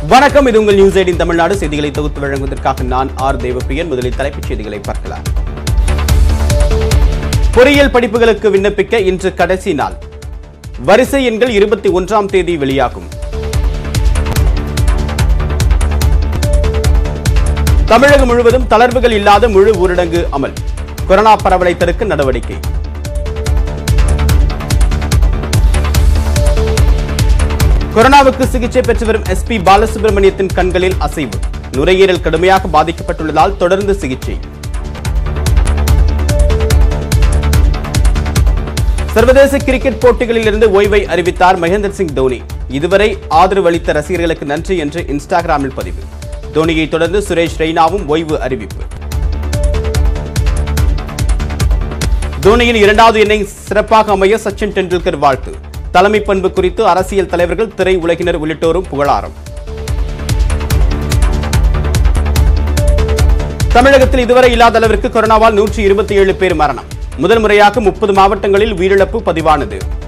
வணக்கம் இது உங்கள் நியூஸ் எயிட்டின் தமிழ்நாடு செய்திகளை தொகுத்து வழங்குவதற்காக நான் ஆர் தேவப்பிரியன் முதலில் தலைப்புச் செய்திகளை பார்க்கலாம் பொறியியல் படிப்புகளுக்கு விண்ணப்பிக்க இன்று கடைசி நாள் வரிசை எண்கள் இருபத்தி ஒன்றாம் தேதி வெளியாகும் தமிழகம் முழுவதும் தளர்வுகள் இல்லாத முழு ஊரடங்கு அமல் கொரோனா பரவலை தடுக்க நடவடிக்கை கொரோனாவுக்கு சிகிச்சை பெற்று வரும் எஸ்பி பாலசுப்ரமணியத்தின் கண்களில் அசைவு நுரையீரல் கடுமையாக பாதிக்கப்பட்டுள்ளதால் தொடர்ந்து சிகிச்சை சர்வதேச கிரிக்கெட் போட்டிகளில் இருந்து ஓய்வை அறிவித்தார் மகேந்திர சிங் தோனி இதுவரை ஆதரவு அளித்த ரசிகர்களுக்கு நன்றி என்று இன்ஸ்டாகிராமில் பதிவு தோனியை தொடர்ந்து சுரேஷ் ரெய்னாவும் ஓய்வு அறிவிப்பு தோனியின் இரண்டாவது இன்னிங்ஸ் சிறப்பாக அமைய சச்சின் டெண்டுல்கர் வாழ்த்து தலைமை பண்பு குறித்து அரசியல் தலைவர்கள் திரை உலகினர் உள்ளிட்டோரும் புகழாரம் தமிழகத்தில் இதுவரை இல்லாத அளவிற்கு கொரோனாவால் நூற்றி இருபத்தி ஏழு பேர் மரணம் முதல் முறையாக முப்பது மாவட்டங்களில் உயிரிழப்பு பதிவானது